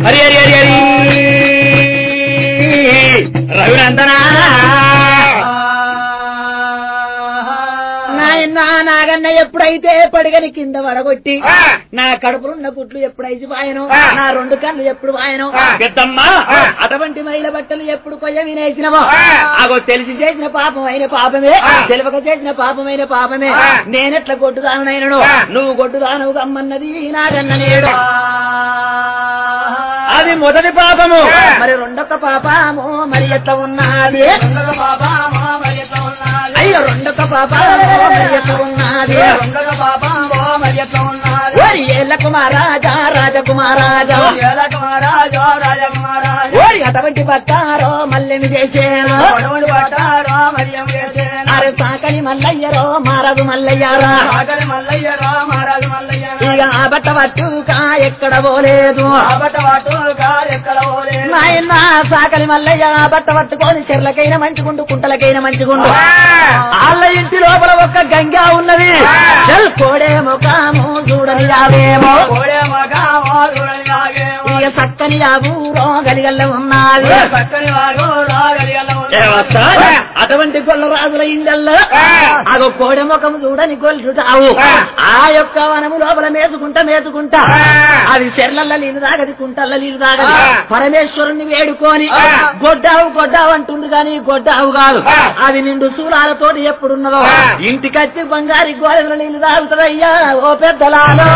హరి హరి హరి హరి రఘునందనా నాయనా నాగన్న ఎప్పుడైతే పడిగని కింద వడగొట్టి నా కడుపులున్న గుట్లు ఎప్పుడైతే వాయను నా రెండు కళ్ళు ఎప్పుడు వాయను పెద్దమ్మ అటువంటి మైల బట్టలు ఎప్పుడు కొయ్య వినేసినవో అగో తెలిసి చేసిన పాపం అయిన పాపమే తెలియక చేసిన పాపమైన పాపమే నేనెట్లా కొట్టుదానైనను నువ్వు కొట్టుదానవు గమ్మన్నది నాగన్న నేడు అది మొదటి పాపము మరి రెండొక్క పాపము మరి ఎట్లా ఉన్నది అయ్యో రెండొక్క పాపము మరి ఎట్లా ఉన్నది ఓరి ఏళ్ళ కుమారాజా రాజకుమారాజా ఓరి అటువంటి పట్టారో మల్లెమి చేసేను అరే సాకని మల్లయ్యరో మారదు మల్లయ్యారా ఇక ఆ బట్ట పట్టుక ఎక్కడ పోలేదు నాయన సాకలి మల్లయ్య ఆ బట్ట పట్టుకొని చెర్లకైనా మంచిగుండు కుంటలకైనా మంచిగుండు వాళ్ళ ఇంటి లోపల ఒక గంగా ఉన్నది చెల్ కోడే ముఖాము చూడని రావేమో ఇక చక్కని యాబూరో గలిగల్ల ఉన్నది ఏ వస్తా? అటువంటి గొల్ల రాజుల ఇళ్ళల్లో అగో కోడె ముఖం చూడని గొల్లుతావు ఆ యొక్క వనము లోపల మేసుకుంటా మేసుకుంటా అది చెర్లల్ల నీళ్ళు తాగది కుంటల్ల నీళ్ళు తాగది పరమేశ్వరుణ్ణి వేడుకొని గొడ్డావు గొడ్డావు అంటుంది కానీ గొడ్డావు కాదు అది నిండు శూలాలతోటి ఎప్పుడున్నదో ఇంటికచ్చి బంగారి గోడల నీళ్లు తాగుతుందయ్యా ఓ పెద్దలాలో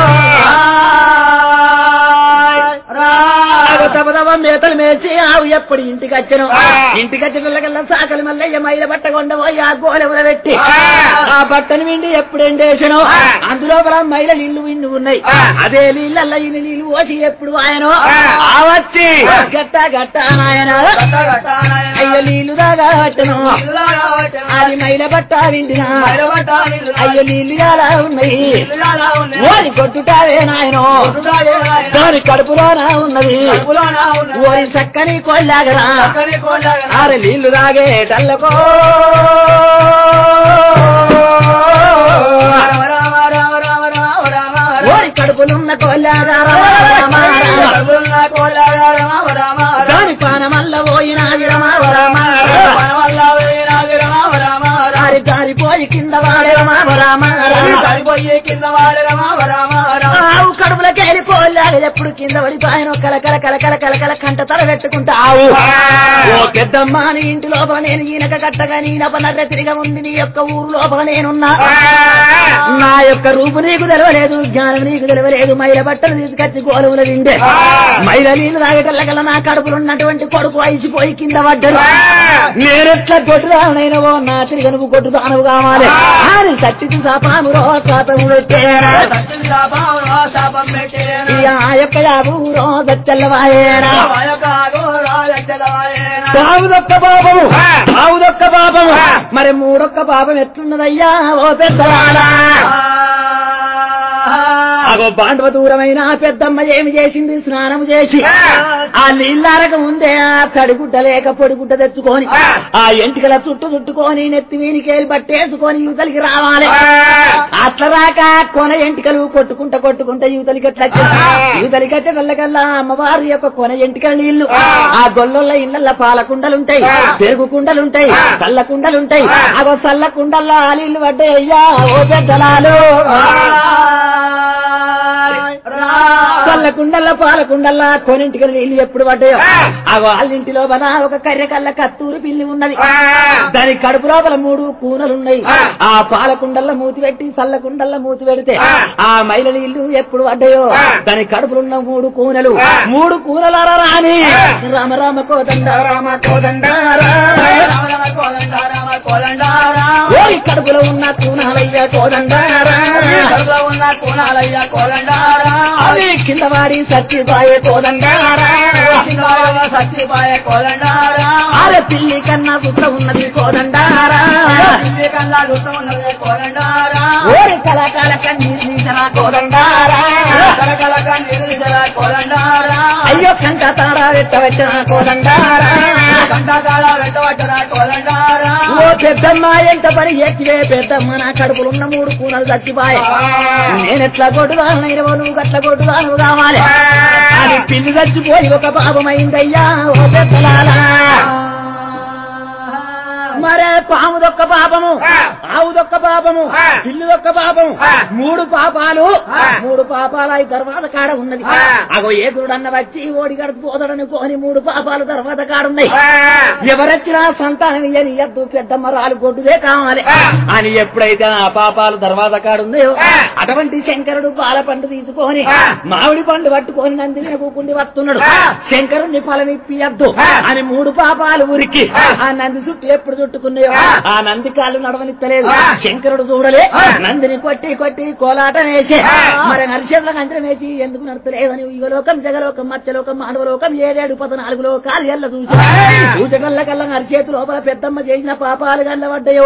ఆగు తమ తమ మేతలు మేసి ఆవు ఎప్పుడు ఇంటికి వచ్చను ఇంటికి వచ్చిన సాకలి మల్లయ్య మైల బట్ట కొండపోయి ఆ గోలెముల పెట్టి ఆ బట్టను విండి ఎప్పుడు ఎండేసను అందులో మైల నీళ్లు విండి ఉన్నాయి అదే నీళ్ళల్ల ఇన్ని నీళ్లు పోసి ఎప్పుడు ఆయన ఆ వచ్చి గట్ట గట్ట నాయన అయ్య నీళ్లు దాగా పట్టను అది మైల బట్ట విండినా అయ్య నీళ్లు ఎలా ఉన్నాయి ఓరి కొట్టుటావే నాయనో దాని కడుపులోనా ఉన్నది ఓరి చక్కని కొల్లాగరా ఆరు నీళ్లు తాగేటల్లకో ఓరి కడుపులున్న కొల్లాగరా దాని పానమల్ల పోయినాది రమా దారి జారిపోయి కింద వాడే రమా ఆవు కడుపులకి వెళ్ళిపోలేడు ఎప్పుడు కింద పడిపోయిన కల కల కల కల కల కల కంట తల పెట్టుకుంటా ఆవు ఓ పెద్దమ్మ నీ ఇంటి లోపల నేను ఈయనక కట్టగా నీ నపనగ తిరిగా ఉంది నీ యొక్క ఊరు లోపల నేనున్నా నా యొక్క రూపు నీకు తెలవలేదు జ్ఞానం నీకు తెలవలేదు మైల బట్టలు తీసుకొచ్చి గోలువుల విండే మైల నీళ్ళు తాగటల్లగల నా కడుపులో ఉన్నటువంటి కొడుకు ఐసిపోయి కింద పడ్డాడు నేనెట్లా కొట్టుదానైన ఓ నా తిరిగి నువ్వు కొట్టుదానవు కావాలి అని సత్తికి సాపాము రో శాపము పెట్టేరా ఇక ఆ యొక్క యాబూరో దచ్చల్లవాయేనా తావుదొక్క పాపము తావుదొక్క పాపము మరి మూడొక్క పాపం ఎట్లున్నదయ్యా ఓ పెద్దవాడా అగో బాండవ దూరమైన ఆ పెద్దమ్మ ఏమి చేసింది స్నానము చేసి ఆ నీళ్ళారక ముందే ఆ తడిగుడ్డ లేక పొడిగుడ్డ తెచ్చుకొని ఆ ఎంటికల చుట్టు చుట్టుకొని నెత్తి వీనికేలు పట్టేసుకొని యువతలికి రావాలి అట్లా రాక కొన ఎంటికలు కొట్టుకుంటా కొట్టుకుంటా యువతలికి ఎట్లా యువతలికి వచ్చే వెళ్ళకల్లా అమ్మవారి యొక్క కొన ఎంటికల నీళ్లు ఆ గొల్లల ఇళ్ళ పాల కుండలుంటాయి పెరుగు కుండలుంటాయి చల్ల కుండలుంటాయి అగో చల్ల కుండల్లో ఆ నీళ్లు పడ్డాయి అయ్యా ఓ పెద్దలాలు చల్ల కుండల్ల పాల కుండల్లా కొనింటికి నీళ్లు ఎప్పుడు పడ్డాయో ఆ వాళ్ళింటిలో బన ఒక కర్రె కళ్ళ కత్తూరు పిల్లి ఉన్నది దాని కడుపు లోపల మూడు కూనలున్నాయి ఆ పాల కుండల్లో మూతి పెట్టి చల్ల కుండల్లో మూతి పెడితే ఆ మైల నీళ్లు ఎప్పుడు పడ్డాయో దాని కడుపులున్న మూడు కూనలు మూడు కూనలార రాని రామ రామ కోదండ రామ కోదండ ఓరి కడుపులో ఉన్న కూనాలయ్య కోదండారా అవి కింద వాడి సత్యబాయే కోదండారా అరే పిల్లి కన్నా గుట్ట ఉన్నది కోదండారా ఓరి కళాకాల కన్నీరు కోదండారా అయ్యో కంట తాడా పెట్టవచ్చిన కోదండారా ఓ పెద్దమ్మ ఎంత పని ఎక్కివే పెద్దమ్మ నా కడుపులున్న మూడు కూనలు చచ్చిపోయి నేనెట్లా కొట్టుదాను ఇరవై నువ్వు గట్ల కొట్టుదాను కావాలి అది పిల్లి చచ్చిపోయి ఒక పాపమైందయ్యా ఓ పెద్దలాలా మరే పాముదొక్క పాపము ఆవుదొక్క పాపము పిల్లుదొక్క పాపము మూడు పాపాలు మూడు పాపాలు అయి తర్వాత కాడ ఉన్నది అగో ఏదుడన్న వచ్చి ఓడి గడుపు పోదడని కోని మూడు పాపాలు తర్వాత కాడున్నాయి ఎవరొచ్చినా సంతానం ఇయ్యని ఎద్దు పెద్దమ్మ రాలు కొట్టుదే కావాలి అని ఎప్పుడైతే ఆ పాపాలు తర్వాత కాడున్నాయో అటువంటి శంకరుడు పాల పండు తీసుకొని మామిడి పండు పట్టుకొని నందిని కూకుండి వస్తున్నాడు శంకరుణ్ణి ఫలమిప్పియద్దు అని మూడు పాపాలు ఉరికి ఆ నంది చుట్టూ ఎప్పుడు చుట్టుకున్నాయో ఆ నంది కాళ్ళు నడవనిత్తలేదు శంకరుడు చూడలే నందిని కొట్టి కొట్టి కోలాట వేసి మరి నరిచేతులకు అంతరం వేసి ఎందుకు నడతలేదని యుగలోకం జగలోకం మత్స్యలోకం మానవలోకం ఏడేడు పద్నాలుగు లోకాలు ఎల్ల చూసి చూచగల్ల కల్లా నరిచేతు లోపల పెద్దమ్మ చేసిన పాపాలు గల్ల పడ్డాయో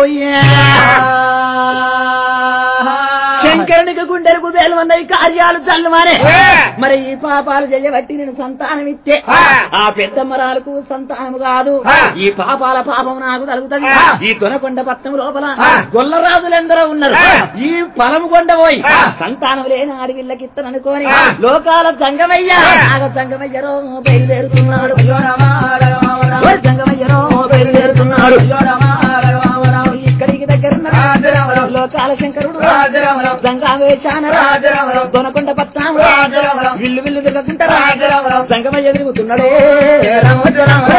శంకరునికి గుండెలకు వేలువన్నాయి కార్యాలు చల్లమానే మరి ఈ పాపాలు చేయబట్టి నేను సంతానం ఇస్తే ఆ పెద్దమ్మరాలకు సంతానం కాదు ఈ పాపాల పాపం నాకు తలుగుతుంది ఈ దొనకొండ పట్నం లోపల గొల్లరాజులెందరో ఉన్నారు ఈ పొలము కొండ పోయి సంతానం లేని అడవిళ్ళకి ఇత్తననుకోని లోకాల జంగమయ్య నాగ జంగమయ్యరో బయలుదేరుతున్నాడు ఓ జంగమయ్యరో బయలుదేరుతున్నాడు ఇక్కడికి దగ్గర లోకాల శంకరుడు జంగావేశాన దొనకొండ పట్నం విల్లు విల్లు తిరుగుతుంటారు జంగమయ్య తిరుగుతున్నాడే రామోజ రామ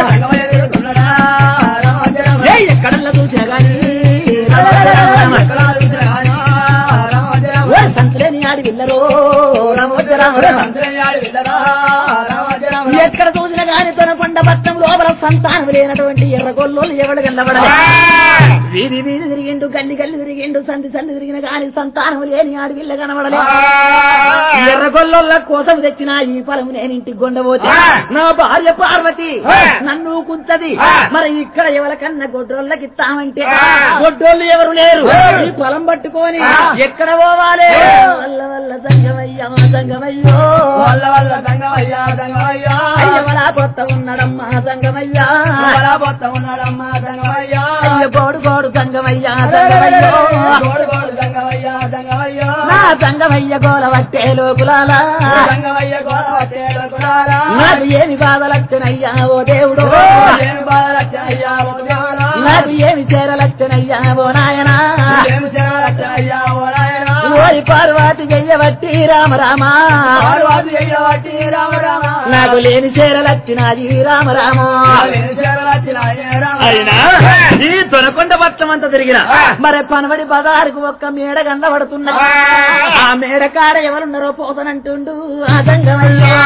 ఏయ్, ఎక్కడల్లా చూసినా గాని ఓ సంతలేని ఆడి విల్లరో రామోజ రామ ఎక్కడ చూసినా గాని తొనకొండ పట్నం లోపల సంతానం లేనటువంటి ఎర్రగొల్లోలు ఎవడు కల్లబడాలి వీధి వీధి తిరిగిండు గల్లి గల్లి తిరిగిండు సంధి సంధి తిరిగిన గాని సంతానం లేని ఆడి విల్ల కనబడలే ఎర్రగొల్ల కోసం తెచ్చిన ఈ ఫలము నేను ఇంటికి కొండబోతే నా భార్య పార్వతి నన్ను కుంచది మరి ఇక్కడ ఎవరికన్నా గొడ్రోళ్ళకి ఇస్తామంటే గొడ్డోళ్ళు ఎవరు లేరు ఈ పొలం పట్టుకొని ఎక్కడ పోవాలి వల్ల వల్ల సంగమయ్యా సంగమయ్యో అయ్య వలా కొత్త ఉన్నాడమ్మా సంగమయ్యా అయ్య గోడు గోడు సంగమయ్యా సంగమయ్యో నా సంగమయ్య గోల వట్టే లోకులాలా నాకు ఏమి బాధలచ్చనయ్యా ఓ దేవుడు నాకు ఏమి చేరలచ్చనయ్యా ఓ నాయనా ఓరి పార్వతి చెయ్యబట్టి రామ రామా నాకు లేని చేరలచ్చినది రామ రామ అయినా ఈ తొనకొండ పట్టం అంతా తిరిగిన మరి పనబడి బజారుకు ఒక్క మేడ కనబడుతున్నా ఆ మేడ కాడ ఎవరున్నారో పోతనంటుండు ఆ సంగమయ్యా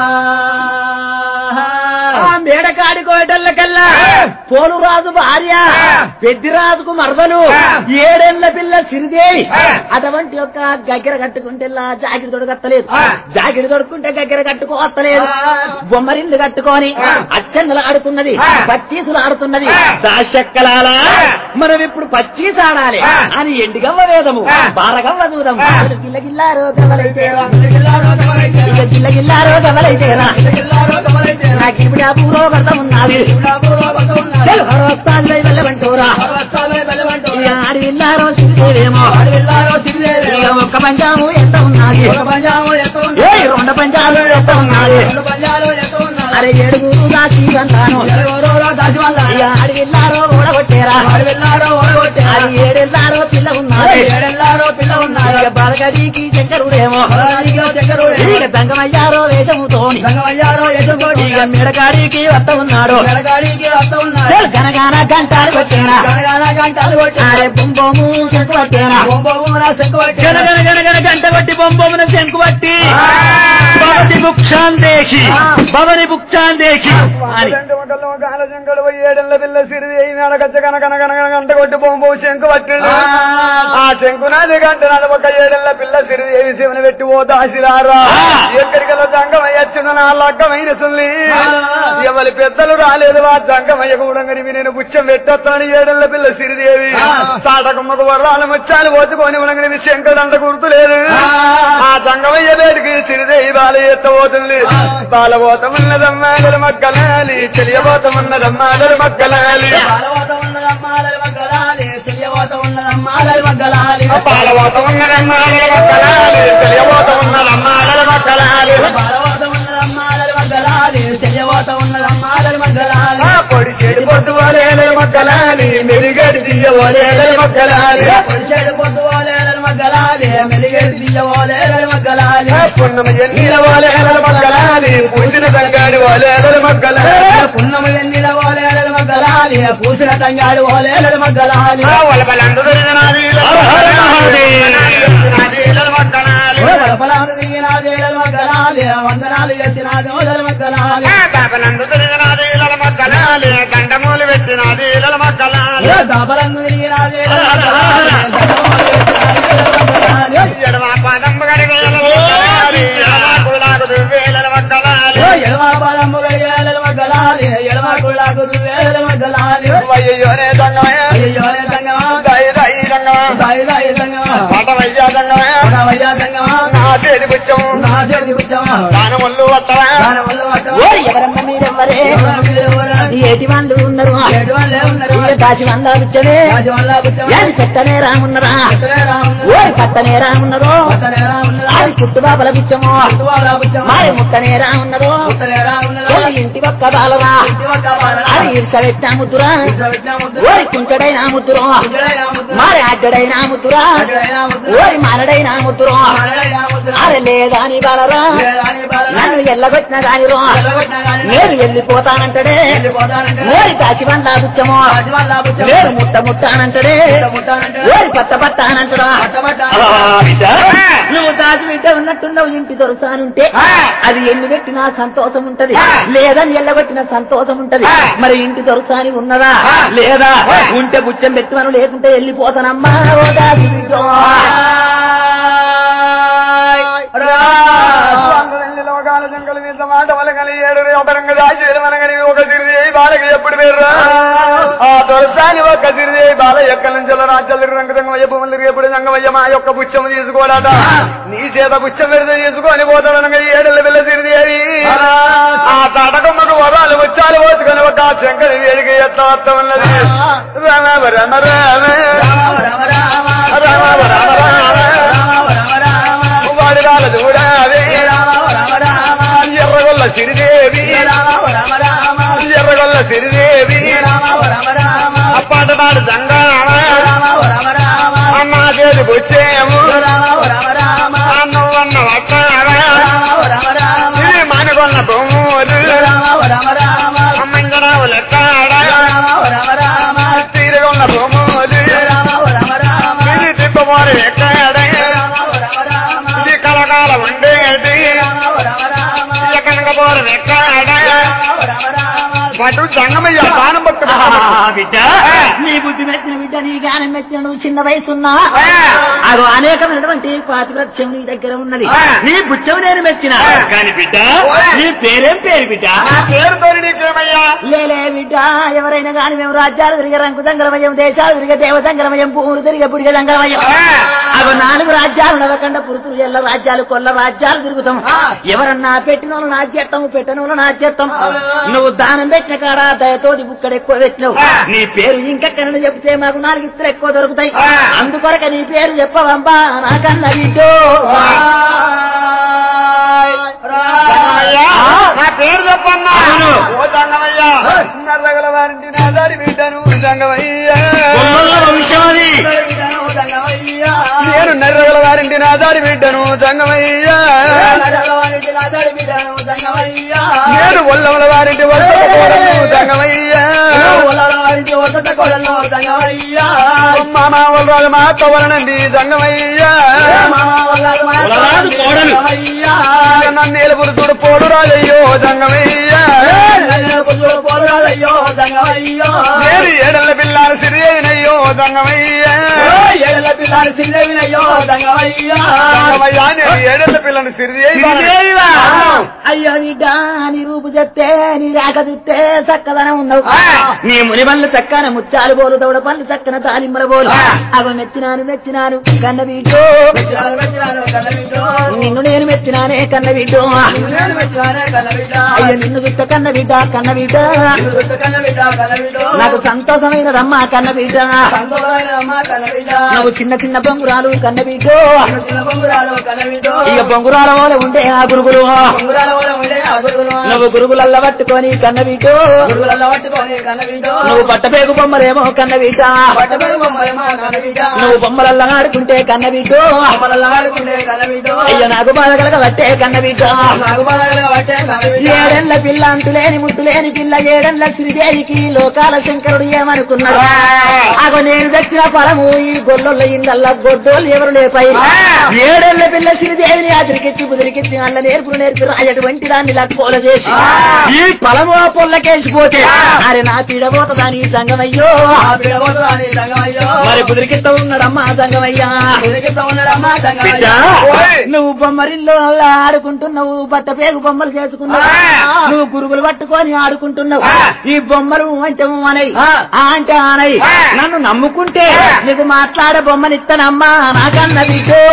ఆ మేడ కాడి కోయటల్లకల్లా పోలు రాజు భార్య పెద్దిరాజుకు మరదలు ఏడేళ్ల పిల్ల సిరిదేవి అటువంటి యొక్క గగ్గర కట్టుకుంటే జాకిరి తొడగత్తలేదు జాకిరి తొడుకుంటే గగ్గర కట్టుకోవత్తలేదు బొమ్మరిల్లు కట్టుకొని అచ్చన్నలు ఆడుతున్నది పచ్చీసులు ఆడుతున్నది దాశక్కలాలా మనం ఇప్పుడు పచ్చీసు ఆడాలి అని ఎండిగవ్వ వేదము బారగవ్వ దూదము గిల్ల గిల్లారో గవ్వలైతేరా ఇక గిల్ల గిల్లారో గవ్వలైతేరా నాకు ఇప్పుడు ఆ పూర్వ భర్త ఉన్నది వస్తాను వెళ్ళవంటూరా ఇక ఆడి విల్లారో సిరిదేవేమో ఇక ఒక్క పంచాము ఎంత ఉన్నది ఏ రెండు పంచాలు ఎంత ఉన్నది అరే ఏడుగురు దాచి అంటాను ఇక ఆడి విల్లారో ఓడగొట్టేరా అది ఏడెల్లారో పిల్ల ఉన్నది ఇక బాలగడికి శంకరుడేమో ఇక దంగమయ్యారో వేషముతోని ఇక మెడగాడికి వస్త ఉన్నాడు గనగాన గంటాలు కొట్టేనా అరే బొంబోము శంకు పట్టేనా గనగన గనగన గంట కొట్టి బొంబోమున శంకు పట్టి భవతి బుక్షాన్ దేశి భవని బుక్షాన్ దేశి అని ఏడెళ్ళ పిల్ల సిరిది నడకచ్చ కనకన కనకన గంట కొట్టి బొమ్మ శంకు పట్టిండు ఆ శంకునాది గంట నడవక ఏడెళ్ళ పిల్ల సిరిది ఏమి శివని పెట్టి ఓ దాసిరారా ఎక్కడికల్లా జంగం అయ్యచ్చిన నా లగ్గమైన సుల్లి ఎవరి పెద్దలు రాలేదు ఆ జంగమయ్య కూడా కనివి నేను బుచ్చం పెట్టొస్తాను ఏడళ్ళ పిల్ల సిరిదేవి సాటకమ్మకు వర్రాలు ముచ్చాలు పోతుకొని ఉనగనివి శంకరంత గుర్తులేదు ఆ జంగమయ్య వేడికి సిరిదేవి బాల ఎత్తబోతుంది బాలబోతమున్నదమ్మాడలు మక్కలాలి తెలియబోతమున్నదమ్మాడలు మక్కలాలి బాలబోతమున్నదమ్మాడలు మక్కలాలి తెలియబోతమున్నదమ్మాడలు మక్కలాలి ఆ పొడి చెడు పొద్దు వలేల మక్కలాలి మెరుగడి దియ్య వలేల మక్కలాలి ఆ పున్నమ ఎన్నిల వలేల మక్కలాలి పూసిన తంగాడి వలేల మక్కలాలి పున్నమ ఎన్నిల ఓలేల మగ్గలాలి పూసిన తంగాడు ఓలేల మగ్గలాలి ఆ వలపలందు తిరిగినాది వలపలాలు దిగినాది మగ్గలాలి వందనాలు ఎత్తినాది ఓలేల మగ్గలాలి పాపలందు తిరిగినాది మక్కలాలి దండమూలు పెట్టినాది మక్కలాలి దాపలందు దిగినాది ఎడమ పాదం గడిగే కులాకు దువ్వేల మక్కలాలి ఎడమ పాదమ్మ గడియాల మగ్గలాలి ఎడమ కుళ్ళాకు వేల మగ్గలాలి అయ్యోనే దంగమయ అయ్యో సంగమా దయ దయ దంగమ దాయి దాయి సంగమా పటవయ్యా దంగమయ వయ్యా సంగమా నా చేతి పుచ్చం నా చేతి పుచ్చమా దానములు వత్తరా దాని వల్ల ఓ ఎవరమ్మ మీరెవ్వరే ఏటి వాళ్ళు ఉన్నారు ఇక దాచి వందాలుచ్చనే ఏది చెట్టనే రామున్నరా ఓ పట్టనే రామున్నదో అది చుట్టుబాపల బిచ్చమో మారి ముట్టనే రామున్నదో ఓ ఇంటి పక్క బాలరా అది ఇరుక పెట్టిన ముద్దురా ఓరి కుంచడైన ముద్దురో మారి అడ్డడైన ముద్దురా ఓరి మారడైన ముద్దురో అరే లేదాని బాలరా నన్ను ఎల్లగొట్టిన రానిరో నేను వెళ్ళిపోతానంటడే ఓరి దాచి వందా బుచ్చమో నేను ముట్ట ముట్టానంటడే ఓరి పట్ట పట్టానంటడా నువ్వు దాచి బిడ్డ ఉన్నట్టున్నావు ఇంటి దొరుకుతానుంటే అది ఎన్ని పెట్టినా సంతోషం ఉంటది లేదని ఎల్లగొట్టిన సంతోషం ఉంటది మరి ఇంటి దొరుకుతాని ఉన్నదా లేదా ఉంటే బుచ్చం పెట్టమను లేకుంటే వెళ్ళిపోతానమ్మా ఓ దాచి బిడ్డ లోకాల జంగల మీద మాట వలగలి ఏడు ఒకరంగా దాచి మనగని ఒక సిరిది బాలకి ఎప్పుడు పేరు ఆ దొరసాని ఒక సిరిది బాల ఎక్కడి నుంచి రాజ్యాలు రంగ రంగమయ్య భూములు ఎప్పుడు రంగమయ్య మా యొక్క పుచ్చము తీసుకోడాట నీ చేత పుచ్చం పెడితే తీసుకొని పోతాడనగా ఏడల పిల్ల సిరిదేవి ఆ తడకమ్మకు వరాలు వచ్చాలు పోసుకొని ఒక శంకరి వేడికి ఎత్త అర్థం ఉన్నది రామ రమ రామ రామ రామ రామ వాడి రాల చూడాలి ఎర్రగొల్ల సిరిదేవి ఎర్రగొల్ల సిరిదేవి అప్పాటనాడు జంగాణ అన్నా చేతి వచ్చేము అన్నం అన్న ఇది మనకొన్న బొమ్మలు అమ్మంజరావు లెక్కాడ తీరగొన్న బొమ్మలు ఇది తిప్పమోరు ఎక్కాడ ఇది కలకాలం ఉండేది కనకపోరు ఎక్కాడ పటు జంగమయ్య దానం భక్తుడు బిడ్డ నీ బుద్ధి మెచ్చిన బిడ్డ నీ జ్ఞానం మెచ్చిన నువ్వు చిన్న వయసున్నా అది అనేకమైనటువంటి పాతివృక్షం నీ దగ్గర ఉన్నది నీ బుచ్చం నేను మెచ్చిన కానీ బిడ్డ నీ పేరేం పేరు బిడ్డ నా పేరుతో నీకేమయ్యా లేలే బిడ్డ ఎవరైనా కానీ మేము రాజ్యాలు తిరిగే రంకు సంగరమయం దేశాలు తిరిగే దేవ సంగరమయం భూములు తిరిగే పుడిగే సంగరమయం అవి నాలుగు రాజ్యాలు నవకండ పురుతులు ఎల్ల రాజ్యాలు కొల్ల రాజ్యాలు తిరుగుతాం ఎవరన్నా పెట్టిన వాళ్ళు నా చేస్తాము పెట్టిన వాళ్ళు నా చేస్తాం నువ్వు దానం పెట్టిన కాడ దయతోటి బుక్కడ ఎక్కువ పెట్టినావు నీ పేరు ఇంకెక్కడ చెప్తే మాకు నాలుగు ఇద్దరు ఎక్కువ దొరుకుతాయి అందుకొరక నీ పేరు చెప్పవమ్మా నాకన్నా బిడ్డో జంగమయ్యా, నా పేరు చెప్పన్నా అవును. ఓ జంగమయ్యా నర్రగల వారింటి నా దాడి బిడ్డను జంగమయ్యా కొమ్మల వంశం అది నేను నర్రగల వారింటి నా దాడి బిడ్డను జంగమయ్యా నేను ఒల్లముల వారింటి వద్దకు జంగమయ్యా మామ వాళ్ళు మా తవలనండి జంగమయ్యా ఉలరాదు కోడలు. నన్ను ఏలుపురుతుడు పోడు రాజయ్యో జంగమయ్యా దంగమయ్యో దంగమయ్యో నేను ఏడల పిల్లాలు సిరియనయ్యో దంగమయ్యా ఏడల పిల్లలు సిరిదేవినయ్యో దంగమయ్యో దంగమయ్యా నేను ఏడల పిల్లని సిరియ సిరిదేవివా? అయ్యో బిడ్డ నీ రూపు చెప్తే నీ రాక తిస్తే చక్కదనం ఉన్నావు ఆ. నీ ముని పళ్ళు చక్కన ముత్యాలు పోలు దౌడ పళ్ళు చక్కన తాలింబల పోలు ఆ. అవి మెచ్చినాను మెచ్చినాను కన్న బిడ్డో మెచ్చినాను మెచ్చినాను కన్నబిడ్డో నిన్ను నేను మెచ్చినానే కన్న బిడ్డో నేను మెచ్చినానే కన్నబిడ్డ అయ్యో నిన్ను చూస్తే కన్న బిడ్డ కన్న బిడ్డ నిన్ను గుర్తు కన్నబిడ్డ కన్నబిడ్డో నాకు సంతోషమైన రమ్మ కన్న బిడ్డ సంతోషమైన అమ్మ కన్నబిడ్డ నువ్వు చిన్న చిన్న బొంగురాలు కన్న బిడ్డో నువ్వు చిన్న బొంగురాలు కన్నబిడ్డో ఇక బొంగురాల వల్ల ఉండే ఆ గురుగులు బొంగురాల వల్ల ఉండే ఆ గురుగులు నువ్వు గురుగులల్ల పట్టుకొని కన్న బిడ్డో గురుగులలో పట్టుకొని కన్నబిడ్డో నువ్వు పట్టపేగు బొమ్మలేమో కన్న బిడ్డ పట్టబడి బొమ్మలేమో కన్నబిడ్డ నువ్వు బొమ్మలల్ల ఆడుకుంటే కన్న బిడ్డో బొమ్మలలో ఆడుకుంటే కన్నబిడ్డో అయ్యో నాకు బాధ కలగ పట్టే కన్న బిడ్డ నాకు బాగా పట్టే కన్నబిడ్డ ఏడెళ్ళ పిల్ల అంతులేని ముట్టులేని పిల్ల ఏడెళ్ళ శ్రీదేవికి లోకాల శంకరుడు ఏమనుకున్నాడు అగో నేను తెచ్చిన ఫలము ఈ గొల్లొల్ల ఇళ్ళల్ల గొడ్డోళ్ళు ఎవరు లేపై ఏడెళ్ళ పిల్ల శ్రీదేవిని అదిరికిచ్చి బుదిరికిచ్చి అల్ల నేర్పులు నేర్పి రాయటువంటి దాన్ని లక్కోల చేసి ఈ ఫలము ఆ పొల్లకేసిపోతే అరే నా పీడబోతుందా నీ సంగమయ్యో ఆ పిల్లబోతు అని దంగమయ్యో మరి బుదిరికిస్తా ఉన్నాడమ్మా సంగమయ్యా ఎదురుకిస్తా ఉన్నాడమ్మా బిడ్డ, దంగమయ్యో ఓయ్. నువ్వు బొమ్మరిల్లో ఆడుకుంటున్నావు బట్ట పేగు బొమ్మలు చేసుకున్నావు ఆ. నువ్వు గురుగులు పట్టుకొని ఆడుకుంటున్నావు ఆ. ఈ బొమ్మలు అంటే అనై ఆ. ఆ అంటే అనై ఆ. నన్ను నమ్ముకుంటే ఆ. నీకు మాట్లాడే బొమ్మలు ఇస్తానమ్మా నాకన్న బిడ్డో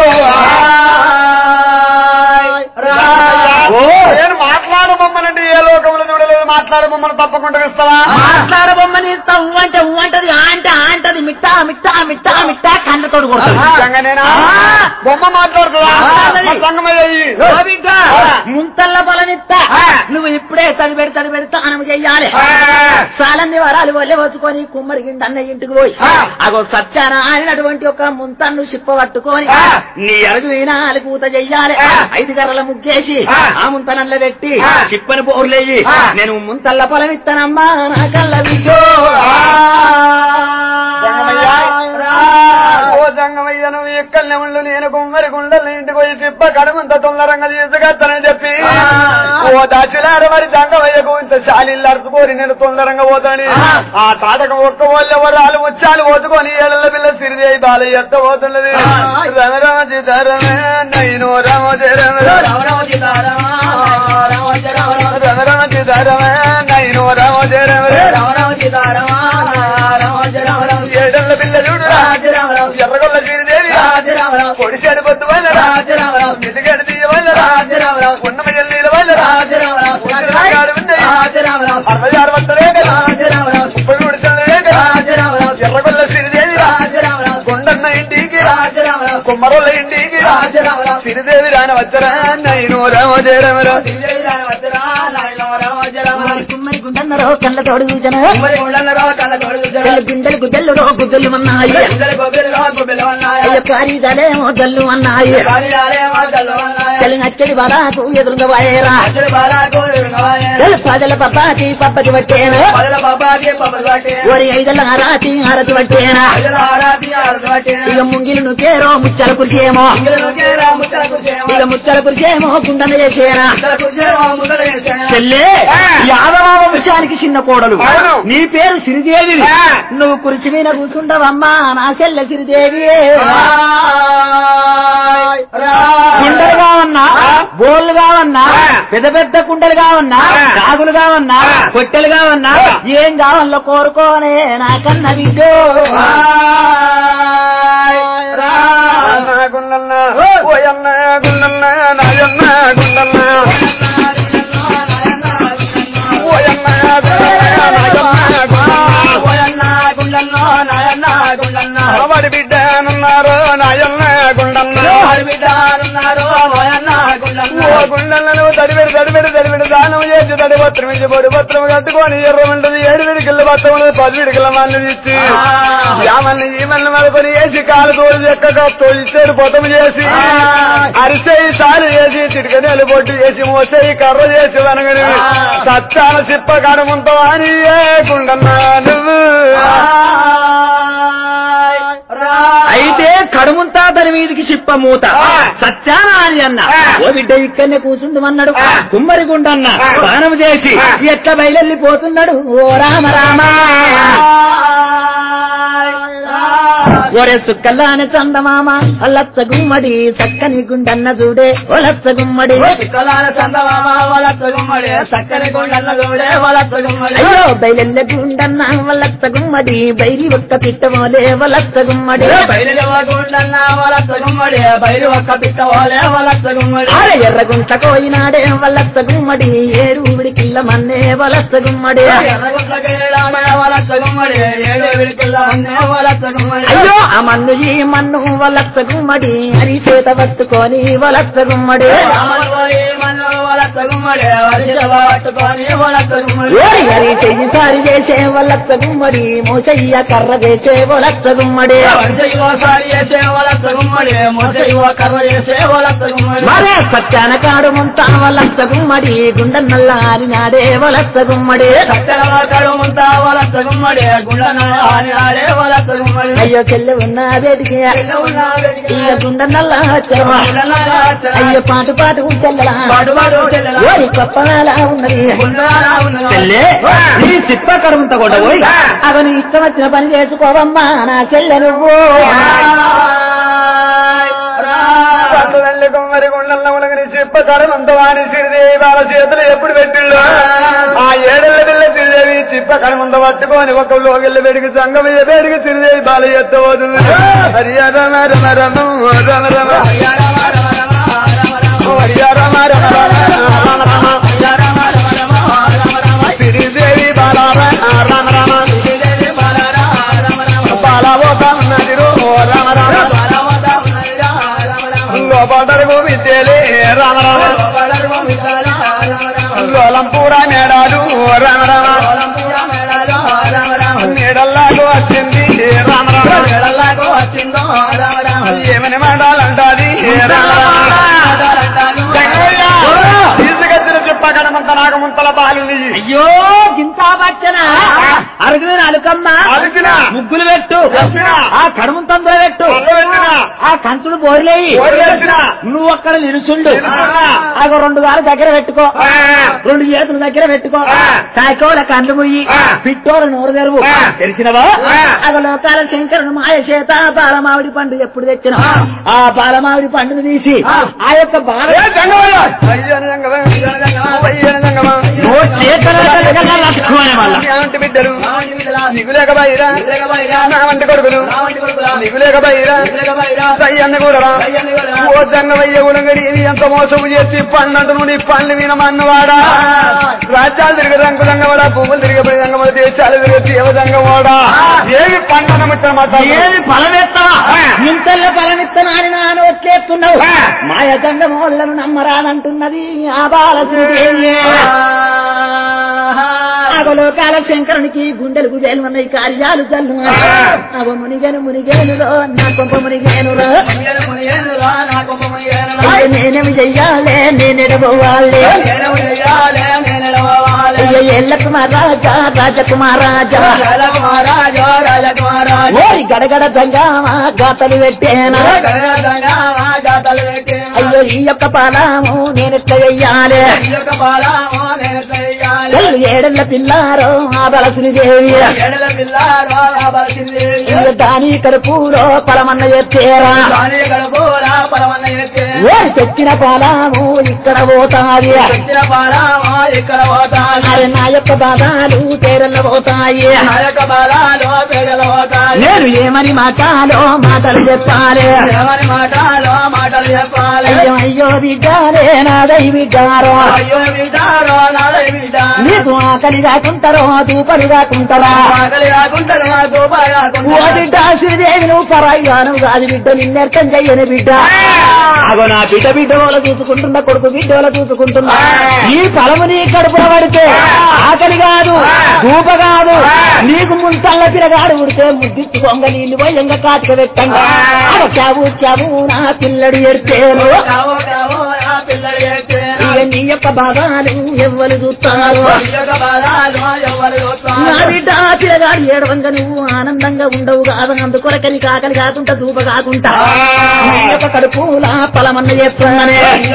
ఓ నేను మాట్లాడు మమ్మల్ని ఏ లోకంలో చూడలేదు మాట్లాడు మమ్మల్ని తప్పకుండా ఇస్తావా మాట్లాడే బొమ్మని ఇస్తావు ఊ అంటే ఊ అంటది ఆ అంటే ఆ అంటది మిట్టా మిట్టా మిట్టా మిట్టా కళ్ళతోడు కొడుతుంది నిజంగానేనా? ఆ. బొమ్మ మాట్లాడుతుందా మాట్లాడది. మా సంగమయ్య ఇయ్యి. ఓ బిడ్డ, ముంతల్ల బలమిత్తా ఆ. నువ్వు ఇప్పుడే తడి పెడి తడి పెడి తానం చెయ్యాలి ఆ. చాలన్ని వరాలు వల్లే వచ్చుకొని కుమ్మరి గిండి అన్న ఇంటికి పోయి ఆ. అగో సత్యాన ఆయనటువంటి ఒక ముంతన్ను చిప్ప పట్టుకొని ఆ. నీ అడుగు ఈనాలి పూత చెయ్యాలి ఆ. ఐదు కర్రల ముగ్గేసి ఆ. ఆ ముంతనల్ల పెట్టి ఆ. చిప్పని పోర్లేయి ఆ. నేను ముంతల్ల పొలమిస్తానమ్మా నా కళ్ళ బిడ్డో సంగమయ్య, ఓ సంగమయ్య నువ్వు ఎక్కడనే ఉండు నేను కుమ్మరి గుండెల ఇంటికి పోయి తిప్ప కడుమంత తొందరంగా తీసుకొస్తానని చెప్పి ఆ. ఓ దాచిలార మరి సంగమయ్యకు ఇంత శాలీలు అరుచుకోరి నేను తొందరంగా పోతాని ఆ. ఆ తాటక ఒక్క వాళ్ళు ఎవరాలు ముచ్చాలు పోతుకొని ఏళ్ళ పిల్ల సిరిదేవి బాలయ్య ఎత్త పోతున్నది ఆ. రమ రమ చితరమే నైను రమ రమ రామ రామ సీతారామ రామ రామ రామ రమ రమ చితరమే నైను రమ రమ రామ రామ సీతారామ రామ రామ రామ ఏడళ్ళ పిల్ల చూడు రాజ రామ రామ ఎర్రగొల్ల సిరిదేవి రాజ రామ రామ పొడిచాడు పొద్దు వల్ల రాజ రామ రామ ఎందుకంటే తీయ వల్ల రాజ రామ రామ ఉన్నమ నీళ్ళ వల్ల రాజ రామ రామ రాజ రామ రామ అరవై ఆరు వస్తలే కదా రాజ రామ రామ ముప్పై మూడు చల్లలే కదా రాజ రామ రామ ఎర్రగొల్ల సిరిదేవి రాజ రామ రామ కొండన్న ఇంటికి రాజ రామ రామ కుమ్మరోళ్ళ ఇంటికి రాజ రామ రామ సిరిదేవి రాని వచ్చరా నైను రామ జయరామరా శ్రీదేవి రామ వచ్చరా నాయన రామ రామ కుమ్మరి గుండన్నరో కళ్ళ తోడు చూచను మరి ఉండన్నరో కళ్ళ తోడు గుండెలు గుడ్డలు గుడ్డలు అన్నాయి గుండెలు గొబ్బెలు రో గొబ్బెలు అన్నాయి అయ్య కారీదలేమో జల్లు అన్నాయి కాలి రాలే మాటలు అన్నాయి తెలి నచ్చడి వరాకు ఎదురుగా వాయేరా అసలు బాలా కోరుగాయే తెలు పదల పప్పాకి పప్పకి పట్టేను పదల బాబాకి పబ్బలు పట్టే ఒరి ఐదల ఆరాతి ఆరతి పట్టేనా అసలు ఆరాతి ఆరతి పట్టే ఇక ముంగిలు నుకేరో ముచ్చల కురిచేమో ఇందులో కేరా ముచ్చల కుర్చేమో ఇక ముచ్చల కురిచేమో గుండెలు చేసేనా ముచ్చల కుర్చేమో ముద్దలు చేసేనా చెల్లే యాదవ వంశానికి చిన్న కోడలు అవును. నీ పేరు సిరిదేవి ఆ. నువ్వు కుర్చీ మీద కూర్చుంటావమ్మా నా చెల్లె సిరిదేవి కుండలు కావన్నా బోళ్ళు కావన్నా ఆ. పెద్ద పెద్ద కుండలు కావన్నా ఆ. కాగులు కావన్నా ఆ. కొట్టెలు కావన్నా ఆ. ఏం కావాలో కోరుకోనే నాకన్న బిడ్డో గుండన్న ఓయన్న గుండన్న నాయన్న గుండన్న ఓయన్న వాడి బిడ్డ అన్నారు నాయన్న గుండన్న ఓ గుండెలను తడిబెడి తడిబెడి తడిబెడి దానం చేసి తడి పత్రం ఇచ్చి పొడి పత్రం కట్టుకొని ఎర్ర ఉంటుంది ఏడు విడికిళ్ళ పత్రం ఉన్నది, పది విడికిళ్ళ మన్ను ఇచ్చి యామల్ని ఈమల్ని మలుకొని వేసి కాలు తోడు చెక్క తోడు ఇచ్చాడు పొతం చేసి అరిసేయి సారి చేసి చిటికనేలు పొట్టు చేసి మోసేయి కర్ర చేసి వనగని సత్తాన చిప్ప కడుముంటావు అని ఏ గుండన్నా నువ్వు అయితే కడుముంతా దాని మీదికి చిప్ప మూత ఆ. సత్యానా అని అన్న ఆ. ఓ బిడ్డ ఇక్కడనే కూర్చుండమన్నాడు ఆ. కుమ్మరి గుండన్న ఆ. స్నానం చేసి ఆ. ఎట్లా బయలెళ్ళిపోతున్నాడు ఓ రామ రామ ఒరే సుక్కల్లాని చందమామ అల్లచ్చ గుమ్మడి చక్కని గుండన్న చూడే ఒలచ్చ గుమ్మడి అయ్యో బయలెల్ల గుండన్న వలచ్చ గుమ్మడి బైరి ఒక్క పిట్టమోలే వలచ్చ గుమ్మడి అరే ఎర్రగుంట కోయినాడే వలచ్చ గుమ్మడి ఏడు ఉడికిల్ల మన్నే వలచ్చ గుమ్మడి అయ్యో ఆ మన్ను ఈ మన్ను వలచ్చ గుమ్మడి హరి చేత పట్టుకొని వలచ్చ గుమ్మడి ఓరి హరి చెయ్యి సారి చేసే వలచ్చ గుమ్మడి మోసయ్య కర్ర చేసే వలచ్చ గుమ్మడి మరే సత్యాన కాడు ముంతా వలచ్చ గుమ్మడి గుండన్నల్ల ఆరినాడే వలచ్చ గుమ్మడి అయ్యో చెల్లె ఉన్న వేడికి ఇక గుండన్నల్ల వచ్చావా అయ్యో పాటు పాటు చెల్లెలా ఓరి కొప్పలా ఉన్నది చెల్లె నీ చిత్త కడుముంత కూడా పోయి అదో నీ ఇష్టం వచ్చిన పని చేసుకోవమ్మా నా చెల్లె నువ్వు పండుగల్లి కుమ్మరి గుండెల్లో ఉలగని చిప్పకరం అంత వాణి సిరిదేవి వాళ్ళ చేతులు ఎప్పుడు పెట్టిళ్ళు ఆ ఏడెళ్ళ పిల్ల సిరిదేవి చిప్పకరం అంత పట్టుకొని ఒక లోగిళ్ళ వేడికి సంగం వేడికి సిరిదేవి బాల ఎత్తబోతుంది హరియా రమ రమ రమ రమ రమ హరియా రమ రమ రమ రమ సిరిదేవి బాల రమ రమ బాల ఒక ఉన్నది రో రమ రమ లోపడరు విద్యలే రామ రామ లోలంపూరా మేడాలు రామ రామ మేడల్లాగా వచ్చింది రామ రామ ఏమని మాటాలంటాది రామ తీసుకొచ్చిన చెప్పగడమంత నాగముంతల బాలు అయ్యో గింత బచ్చన అరుగున అలుకమ్మ అలిసిన ముగ్గులు పెట్టు పెట్టినా. ఆ కడుము తందులో పెట్టు పెట్టినా. ఆ కంచుడు బోర్లేయి బోర్లేసినా. నువ్వు అక్కడ నిలుచుండు నిలుచున్నా. అగో రెండు గారు దగ్గర పెట్టుకో ఆ. రెండు చేతుల దగ్గర పెట్టుకో ఆ. కాకోల కళ్ళు ముయ్యి ఆ. పిట్టోల నోరు తెరువు ఆ. తెలిసినవా ఆ. అగో లోకాల శంకరుడు మాయ చేత బాలమావిడి పండు ఎప్పుడు తెచ్చిన ఆ. ఆ బాలమావిడి పండును తీసి ఆ. ఆ యొక్క బాల ఏ జంగమయ్య అయ్యన జంగమ అయ్యన జంగమ ఓ చేతుల దగ్గర లక్కువనే వాళ్ళ. ఏమంటి బిడ్డలు నీకు లేక బైరా నా వంటి కొడుకులు నీకు లేక బైరా సయ్యన్న కూడా ఓ జంగమయ్య ఉలంగడి ఇది ఎంత మోసము చేసి పండంటు నుండి పండ్లు వినమన్నవాడా రాజ్యాలు తిరిగి రంగు రంగవాడా పువ్వులు తిరిగి రంగముడు దేశాలు తిరిగి దేవ రంగవాడా ఏమి పండన ముట్టమాట ఏమి ఫలమెత్తవా ఆ. ఇంతల్ల ఫలమిత్తనా అని నా నోట్లేస్తున్నావు ఆ. మాయ గంగమోళ్ళను నమ్మరానంటున్నది ఆ బాలసుదేవి అగలోకాల శంకరునికి గుండెలకు వేలున్నాయి కార్యాలు చల్లు అవ మునిగేను మునిగేనులో నా కొంప మునిగేనులో అయ్య నేనేమి చెయ్యాలే నేనెడబోవాలే అయ్య ఎల్లకుమారాజా రాజకుమారాజా ఓరి గడగడ దంగామా గాతలు పెట్టేనా అయ్యో ఈ యొక్క పాలాము నేనెట్ల వెయ్యాలే చెల్లు ఏడెళ్ళ పిల్లారో ఆ బలసుని దేవి ఇయ్య దాని కడుపులో పరమన్న ఎత్తేరా ఓరి తెచ్చిన పాలాము ఇక్కడ పోతాది ఇక్కడ పోతాను అరే నా యొక్క బాధాలు తేరల్ల పోతాయి నాయక బలాలో పేదల పోతాను నేను ఏమని మాటాలో మాటలు చెప్పాలి ఎవరి మాటలో మాటలు చెప్పాలి అయ్యో అయ్యో బిడ్డారే నాదై బిడ్డారో అయ్యో వింటారో నాలే వింటాను నీకు ఆకలి కాకుంటారో దూపలు కాకుంటారా ఆకలి కాకుంటారు నాకు ఓ కాకుంటారు బిడ్డ శ్రీదేవి నువ్వు పరాయిగాను కాదు బిడ్డ నిన్నెర్థం చెయ్యని బిడ్డ అగో నా బిడ్డ బిడ్డ వాళ్ళ చూసుకుంటున్నా కొడుకు బిడ్డ వాళ్ళ చూసుకుంటున్నా ఈ ఫలము నీ కడుపున పడితే ఆకలి కాదు దూప కాదు నీకు ముంతల్ల తిరగాడు ఉడితే ముద్దిచ్చు కొంగ నీళ్ళు పోయి ఎంగ కాటిక పెట్టండి అగో చావు చావు నా పిల్లడు ఎడితేను కావో కావో నా పిల్లలు చెప్పాను ఇక నీ యొక్క బాధాలు ఎవ్వరు చూస్తారు యొక్క బలాలు ఎవరు నా చూస్తారు బిడ్డ పిల్లగాడు ఏడవంగా నువ్వు ఆనందంగా ఉండవు కాదు అందుకొరకని కాకలి కాకుండా దూప కాకుండా నీ యొక్క కడుపులా పలమన్న చెప్తున్నానే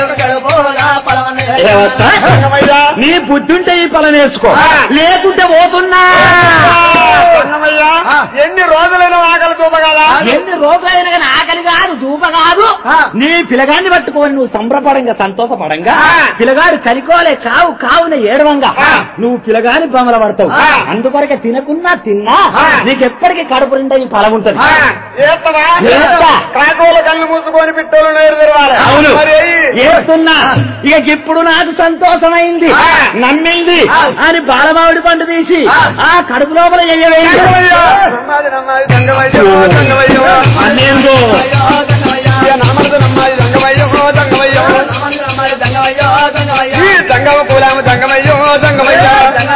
ఏవత్తా? నీ బుద్ధుంటే ఈ పలం వేసుకో లేకుంటే పోతున్నా సంగమయ్యా, ఎన్ని రోజులైనా ఆకలి చూపగలరా ఎన్ని రోజులైనా కానీ ఆకలి కాదు దూప కాదు నీ పిల్లగాన్ని పట్టుకొని నువ్వు సంబరపడంగా సంతోషపడంగా పిల్లగాడు కలికోలే కావు కావున ఏడవంగా నువ్వు పిల్లగాని బొమ్మల పడతావు అందుకొరకే తినకున్నా తిన్నా నీకెప్పటికీ కడుపు నిండా ఈ ఫలం ఉంటుంది ఏత్తవా? ఏత్తా. కాకోల కళ్ళు మూసుకొని పిట్టోలు నేరు తెరవాలి అవును మరి ఏస్తున్నా ఇక ఇప్పుడు నాకు సంతోషమైంది నమ్మింది అని బాలమావిడి పండు తీసి ఆ కడుపు లోపల ఎయ్యవేయండి నమ్మాది నమ్మాది సంగమయ్యో సంగమయ్యో అన్నేందో ఇక నామరద నమ్మాది సంగమయ్యో సంగమయ్యో ఈ సంగమ కులాము సంగమయ్యో సంగమయ్యో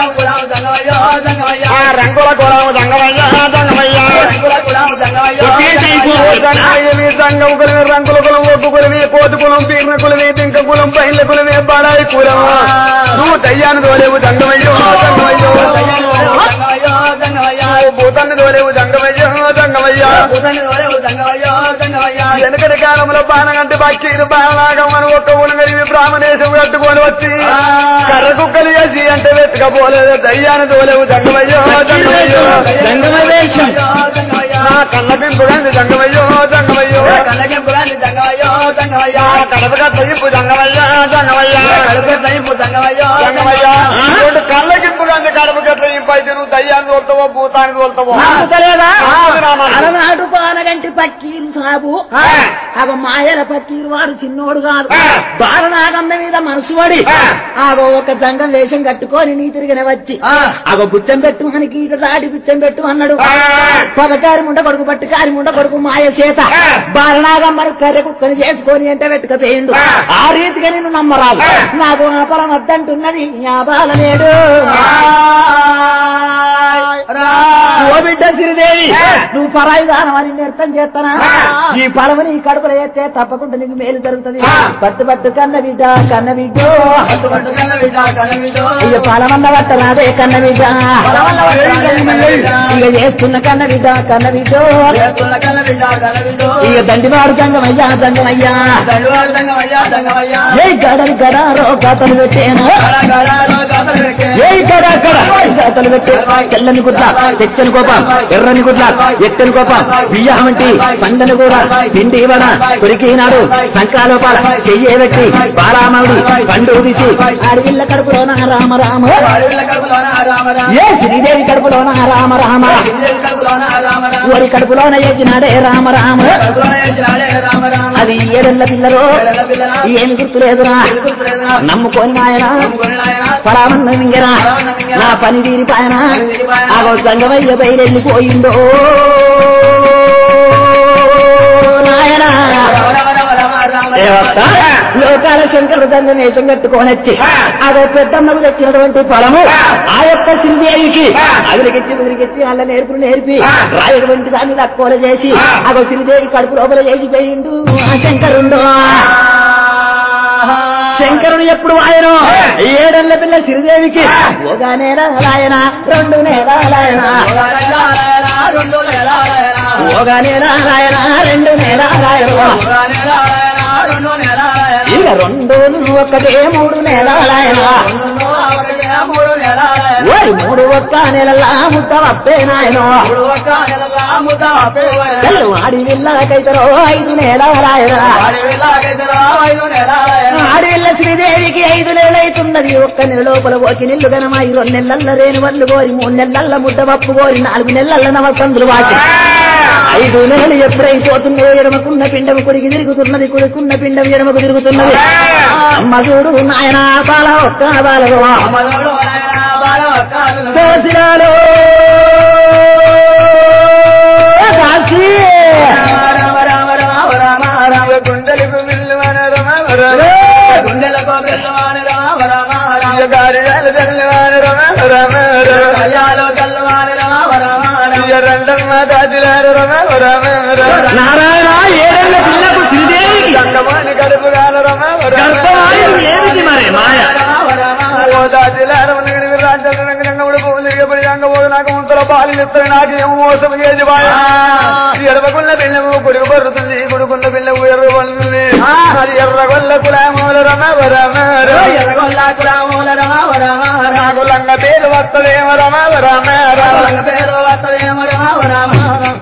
ఆ రంగుల కులాము సంగమయ్యో సంగమయ్యో సంగమయ్య సంగం కులమే రంగుల కులం ఒగ్గు కులమే కోతి కులం పీర్ణ కులమే పింక కులం పైన్ల కులమే బడాయి కులం నువ్వు దయ్యాన్ని తోలేవు సంగమయ్యో సంగమయ్యో నువ్వు భూతాన్ని తోలేవు సంగమయ్యో సంగమయ్యో వెనకటి కాలంలో బాణగంటి బక్కీరు బాణలాగం అని ఒక్క ఉనగలివి బ్రాహ్మణేశం కట్టుకొని వచ్చి కర్ర కుక్కలు చేసి అంటే వెతకపోలేదు దయ్యాన్ని తోలేవు సంగమయ్యో సంగమయ్యో రంగమవేశం నా కన్న పెంపుడంది సంగమయ్యో సంగమయ్యో కడప కట్టయింపు సంగమయ్యా సంగమయ్యా సంగమయ్యా రెండు కళ్ళకింపు కంది కడప కట్టయింపు అయితే నువ్వు దయ్యాన్ని తోలుతావో భూతాన్ని తోలుతావో నమ్ముతలేదా? ఆ, రామాను. అలనాడు పానగంటి పక్కీరు సాబు ఆ. అవ మాయల పక్కీరు వాడు చిన్నోడు కాదు ఆ. బాలనాగమ్మ మీద మనసు పడి ఆ. ఆగో ఒక జంగం వేషం కట్టుకొని నీ తిరిగిన వచ్చి అగో బుచ్చం పెట్టు అని గీత దాటి బుచ్చం పెట్టు అన్నాడు ఆ. పగకారి ముండ కొడుకు పట్టుకారి ముండ కొడుకు మాయ చేత ఆ. బాలనాగమ్మను కర్రె కుక్కని చేసుకొని అంటే వెట్టుకపోయిండు ఆ. ఆ రీతిగా నిన్ను నమ్మరాదు ఆ. నాకు ఆ పొలం వద్దంటున్నది ఆ బాలనేడు ఓ బిడ్డ సిరిదేవి ఆ. నువ్వు పరాయి దానం అని నిర్తం చేస్తానా ఆ. ఈ పడవ నీ కడుపులో చేస్తే తప్పకుండా నీకు మేలు జరుగుతుంది ఆ. పట్టు పట్టు కన్న బిడ్డ కన్న బిడ్డ ఇక పలవన్న పట్టనాదే కన్న బిడ్డ పలవన్న పట్టనాదే కన్న బిడ్డ. ఇక చేస్తున్న కన్న బిడ్డ కన్న బిడ్డ ఇక దండివాడు జంగమయ్యా జంగమయ్యా ఏ గడలు గడారో కథలు పెట్టాను ఏ గడ గడ కథలు పెట్టే తెల్లని గుడ్ల తెచ్చని కోపం ఎర్రని గుడ్ల ఎత్తని కోపం బియ్యమంటి పండని కూర తిండి ఇవ్వడ కొరికినాడు సంకాలోపాల చెయ్యే పెట్టి బారామౌడి పండు తీసి అడవిళ్ళ కడుపులోన రామ రామ ఏ శ్రీదేవి కడుపులోన రామ రామ ఓరి కడుపులోన ఎక్కినాడే రామ రామ అది ఏడెళ్ళ పిల్లలు ఏమి గుర్తులేదురా నమ్ముకొని ఆయన పరామన్న మింగరా నా పని తీరిపాయన ఆగో సంగమయ్య బయలెళ్ళిపోయిందో నాయనా దేవత లోకాల శంకరుడు దండ నేషం కట్టుకొని వచ్చి అదో పెద్దమ్మకు తెచ్చినటువంటి ఫలము ఆ యొక్క శ్రీదేవికి అదిరికిచ్చి ముదిరికిచ్చి అల్ల నేర్పులు నేర్పి రాయటువంటి దాన్ని తక్కువ చేసి అదో శ్రీదేవి కడుపు లోపల చేసిపోయిండు ఆ శంకరుండు శంకరుడు ఎప్పుడు ఆయన ఏడెళ్ల పిల్ల శ్రీదేవికి ఒక నేరాయన రెండు నేరాయన ఒక నేరాయన రెండు నేరాయన ఇక రెండు ఒకటే మూడు నెలలాయన ఓయ్ మూడు ఒక్క నెలలా ముద్ద వప్పే నాయన ఆడి వెళ్ళకైతరో ఐదు నెలలాయన ఆడి వెళ్ళ శ్రీదేవికి ఐదు నెలలైతున్నది ఒక్క నెల లోపల ఒక నెల్లు గనమాయి రెండు నెలల రేణు వల్లు కోరి మూడు నెలల ముద్ద పప్పు కోరి నాలుగు నెలల నవసందులు వాటి ఐదు నెలలు ఎప్పుడైపోతున్నాయో ఎడమకున్న పిండం కుడికి తిరుగుతున్నది కుడికున్న పిండం ఎడమకు తిరుగుతున్నది అమ్మ చూడు నాయన బాల ఒక్క బాలగో కోసినాడు కాశీ గుండెలకు విల్లువన రమ రమ గుండెలకు బెల్లవాని రామ రామ రామ గారియాలు తెల్లవాన రమ రమ రమ కయ్యాలో కల్లవాని రామ రామ రామ రెండమ్మ దాచిలారు రమ రమ రమ నారాయణ ఏడేళ్ల పిల్లకు శ్రీదేవి గంగవాణి కడుపు గాల రమ గర్భవాయువు ఏమిటి మరి మాయ ఓ దాచిలారం రాజ్యాలు రంగరంగముడు పువ్వులు తిరిగబడి రంగబోదు నాకు ముంతల పాలు ఇస్తాయి నాకు ఏమో మోసం చేసి బాయ ఎడవకున్న బిల్లము కొడుకు పడుతుంది కొడుకున్న బిల్లము ఎర్ర పడుతుంది అది ఎర్రగొల్ల కులామూల రమ రమ ఎర్రగొల్ల కులాముల రామ రామ రామ నాకు లంగ పేరు వస్తదేమ రమ రమ రమ పేరు వస్తదేమ రామ రామ